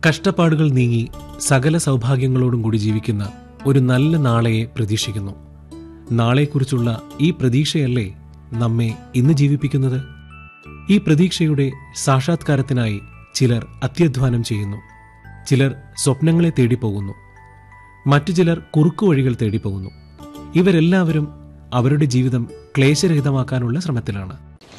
കഷ്ടപ്പാടുകൾ നീങ്ങി സകല സൗഭാഗ്യങ്ങളോടും കൂടി ജീവിക്കുന്ന ഒരു നല്ല നാളെയെ പ്രതീക്ഷിക്കുന്നു നാളെക്കുറിച്ചുള്ള ഈ പ്രതീക്ഷയല്ലേ നമ്മെ ഇന്ന് ജീവിപ്പിക്കുന്നത് ഈ പ്രതീക്ഷയുടെ സാക്ഷാത്കാരത്തിനായി ചിലർ അത്യധ്വാനം ചെയ്യുന്നു ചിലർ സ്വപ്നങ്ങളെ തേടിപ്പോകുന്നു മറ്റു ചിലർ കുറുക്കുവഴികൾ തേടിപ്പോകുന്നു ഇവരെല്ലാവരും അവരുടെ ജീവിതം ക്ലേശരഹിതമാക്കാനുള്ള ശ്രമത്തിലാണ്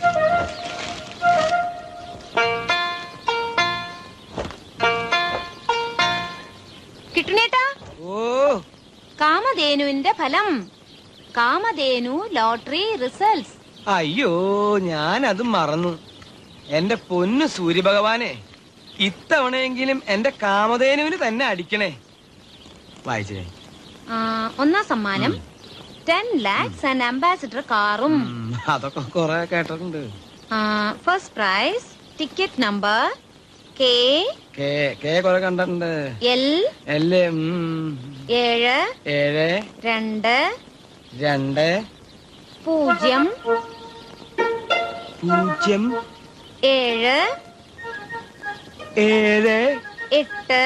കിട്ടുന്നേട്ടാ ഓ കാമധേനുവിന്റെ ഫലം കാമധേനു ലോട്ടറി റിസൾട്ട്സ് അയ്യോ ഞാൻ അത് മറന്നു എന്റെ പൊന്നു സൂര്യഭഗവാനെ ഇത്തവണയെങ്കിലും എന്റെ കാമധേനുവിന് തന്നെ അടിക്കണേ വായിച്ചേ ആ, ഒന്നാം സമ്മാനം ടെൻ ലാക്സ് ആൻഡ് അംബാസിഡർ കാറും ഉം, അതൊക്കെ കൊറേ കേട്ടിട്ടുണ്ട് first prize ticket number K K K കൊറേ കണ്ടിട്ടുണ്ട് എൽ എല്ലേ ഉം, ഏഴ് ഏഴ് രണ്ട് രണ്ട് പൂജ്യം പൂജ്യം ഏഴ് ഏഴ് എട്ട്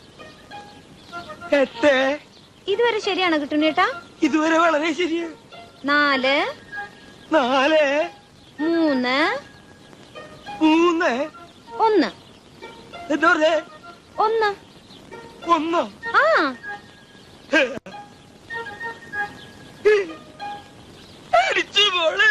എട്ട് ഇതുവരെ ശരിയാണോ കിട്ടുന്നേട്ടാ ഇതുവരെ വളരെ ശരിയാ നാല് നാല് മൂന്ന് മൂന്ന് ഒന്ന് എന്താ പറഞ്ഞേ ഒന്ന് ഒന്നോ ആ അടിച്ചു മോളെ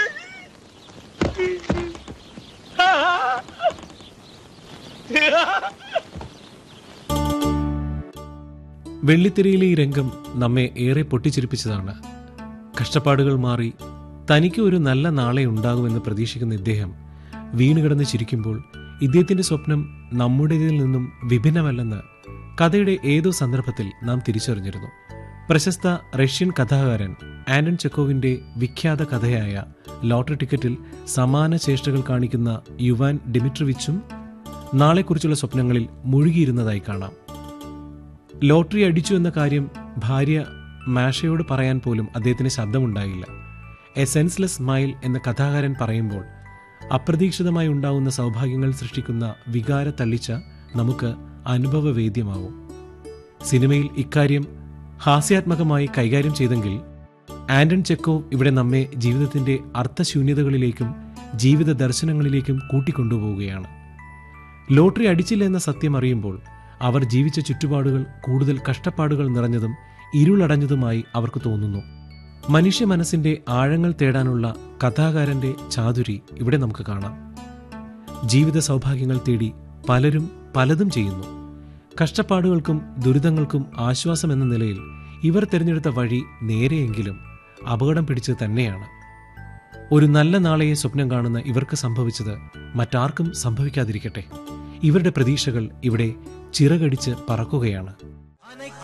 വെള്ളിത്തിരയിലെ ഈ രംഗം നമ്മെ ഏറെ പൊട്ടിച്ചിരിപ്പിച്ചതാണ് കഷ്ടപ്പാടുകൾ മാറി തനിക്ക് ഒരു നല്ല നാളെ ഉണ്ടാകുമെന്ന് പ്രതീക്ഷിക്കുന്ന ഇദ്ദേഹം വീണുകിടന്ന് ചിരിക്കുമ്പോൾ ഇദ്ദേഹത്തിന്റെ സ്വപ്നം നമ്മുടേതിൽ നിന്നും വിഭിന്നമല്ലെന്ന് കഥയുടെ ഏതോ സന്ദർഭത്തിൽ നാം തിരിച്ചറിഞ്ഞിരുന്നു പ്രശസ്ത റഷ്യൻ കഥാകാരൻ ആന്റൺ ചെക്കോവിന്റെ വിഖ്യാത കഥയായ ലോട്ടറി ടിക്കറ്റിൽ സമാന ചേഷ്ടകൾ കാണിക്കുന്ന യുവാൻ ഡിമിട്രവിച്ചും നാളെക്കുറിച്ചുള്ള സ്വപ്നങ്ങളിൽ മുഴുകിയിരുന്നതായി കാണാം ലോട്ടറി അടിച്ചു എന്ന കാര്യം ഭാര്യ മാഷയോട് പറയാൻ പോലും അദ്ദേഹത്തിന് ശബ്ദമുണ്ടായില്ല എ സെൻസ്ലെസ് സ്മൈൽ എന്ന കഥാകാരൻ പറയുമ്പോൾ അപ്രതീക്ഷിതമായി ഉണ്ടാവുന്ന സൗഭാഗ്യങ്ങൾ സൃഷ്ടിക്കുന്ന വികാര തള്ളിച്ച നമുക്ക് അനുഭവവേദ്യമാവും സിനിമയിൽ ഇക്കാര്യം ഹാസ്യാത്മകമായി കൈകാര്യം ചെയ്തെങ്കിൽ ആന്റൺ ചെക്കോവ് ഇവിടെ നമ്മെ ജീവിതത്തിന്റെ അർത്ഥശൂന്യതകളിലേക്കും ജീവിത ദർശനങ്ങളിലേക്കും കൂട്ടിക്കൊണ്ടുപോവുകയാണ് ലോട്ടറി അടിച്ചില്ല എന്ന സത്യം അറിയുമ്പോൾ അവർ ജീവിച്ച ചുറ്റുപാടുകൾ കൂടുതൽ കഷ്ടപ്പാടുകൾ നിറഞ്ഞതും ഇരുളടഞ്ഞതുമായി അവർക്ക് തോന്നുന്നു മനുഷ്യ മനസ്സിന്റെ ആഴങ്ങൾ തേടാനുള്ള കഥാകാരന്റെ ചാതുരി ഇവിടെ നമുക്ക് കാണാം ജീവിത സൗഭാഗ്യങ്ങൾ തേടി പലരും പലതും ചെയ്യുന്നു കഷ്ടപ്പാടുകൾക്കും ദുരിതങ്ങൾക്കും ആശ്വാസം എന്ന നിലയിൽ ഇവർ തിരഞ്ഞെടുത്ത വഴി നേരെയെങ്കിലും അപകടം പിടിച്ചത് തന്നെയാണ് ഒരു നല്ല നാളെയെ സ്വപ്നം കാണുന്ന ഇവർക്ക് സംഭവിച്ചത് മറ്റാർക്കും സംഭവിക്കാതിരിക്കട്ടെ ഇവരുടെ പ്രതീക്ഷകൾ ഇവിടെ ചിറകടിച്ച് പറക്കുകയാണ്